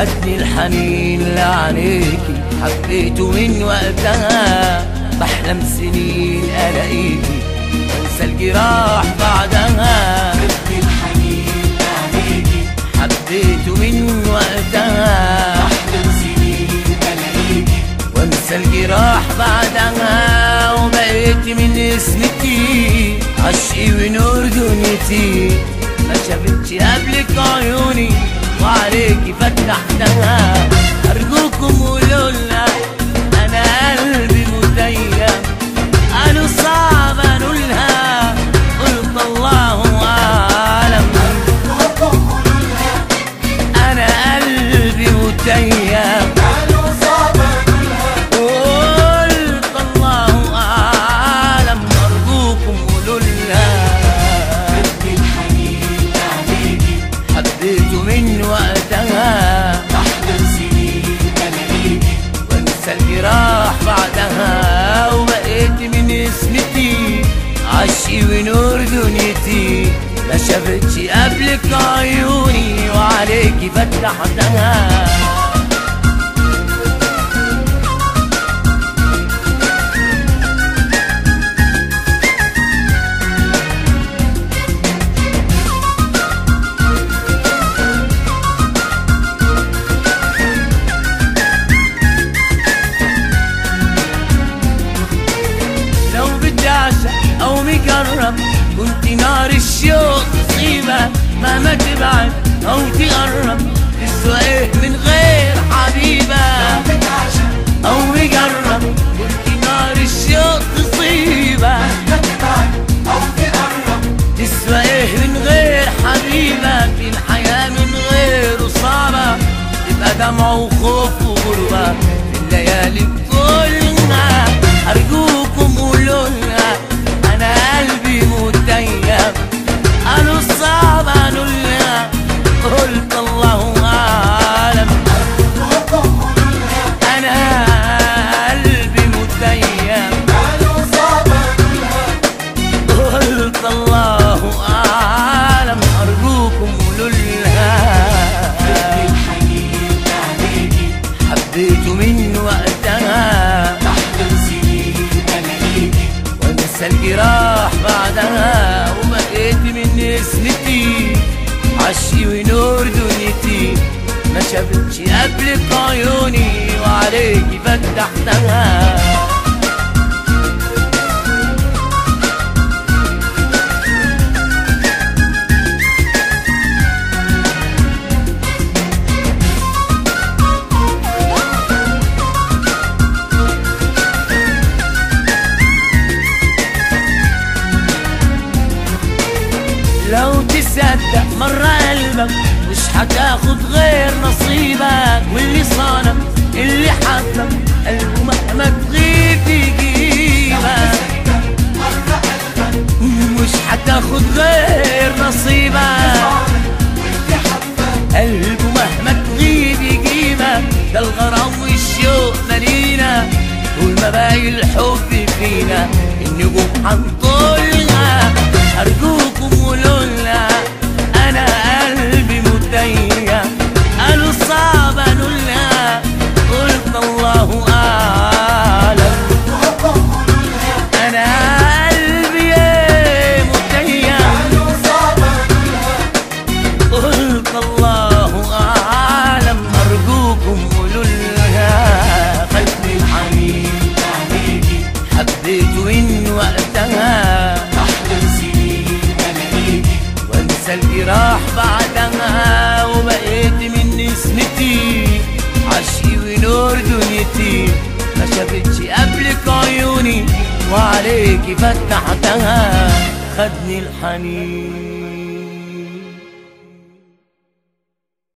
خدني الحنين لعينيكي حبيته من وقتها بحلم سنين الاقيكي وانسى الجراح بعدها خدني الحنين عليكي حبيته من وقتها أحلم سنين ألاقيكي وانسى الجراح بعدها وبقيت من اسمتي عشقي ونور دنيتي ما شافتش قبلك عيوني وعليكي فتحتها ارجوكم قولوا لنا انا قلبي متيم قالوا صعب انولها قلت الله اعلم انا قلبي متيم قالوا صعب أقولها قلت الله أعلم أرجوكم قولوا لها خدني الحنين عليكي حبيته من وقتها أحلم سنين ألاقيكي وانسى الجراح بعدها وبقيت من اسمتي عشقي ونور دنيتي ما شافتش قبلك عيوني وعليكي فتحتها لو بدي اعشق او مجرب كنت نار الشوق تصيبك مهما تبعد او تقرب تسوى ايه من غير حبيبك بتعشق او مجرب كنت نار الشوق تصيبك تتبعد أو تقرب تسوى ايه من غير حبيبك الحياة من غيره صعبة تبقى دمع وخوف وغربة في الليالي كلها أرجوكم قولوا لنا أنا قلبي متيم قالوا صعب قالوا لنا قلت الله أعلم أنا قلبي متيم قالوا صعب أقولها قلت الله أعلم أرجوكم قولوا لها الحنين عليكي حبيته من وقتها أحلم سنين ألاقيكي وانسى الجراح بعدها وبقيت من اسمتي عشقي ونور دنيتي ما شافتش قبلك عيوني وعليكي فتحتها لو تصدق مرة قلبك مش هتاخد غير نصيبك واللي صانك اللي حبك قلبه مهما تغيب يجيبك مرة قلبك مش هتاخد غير نصيبك واللي حبك قلبه مهما تغيب يجيبك ده الغرام والشوق مالينا طول ما باقي الحب فينا النجوم هنطولها ارجوكم قولوا لنا انا قلبي متيم قالوا صعب انولها قلت الله اعلم انا قلبي متيم قالوا صعب أقولها قلت الله أعلم أرجوكم قولوا لها خدني الحنين عليكي حبيته من وقتها أحلم سنين ألاقيكي وانسى الجراح بعدها وبقيت من نسمتي عشقي ونور دنيتي ما شافتش قبلك عيوني وعليكي فتحتها خدني الحنين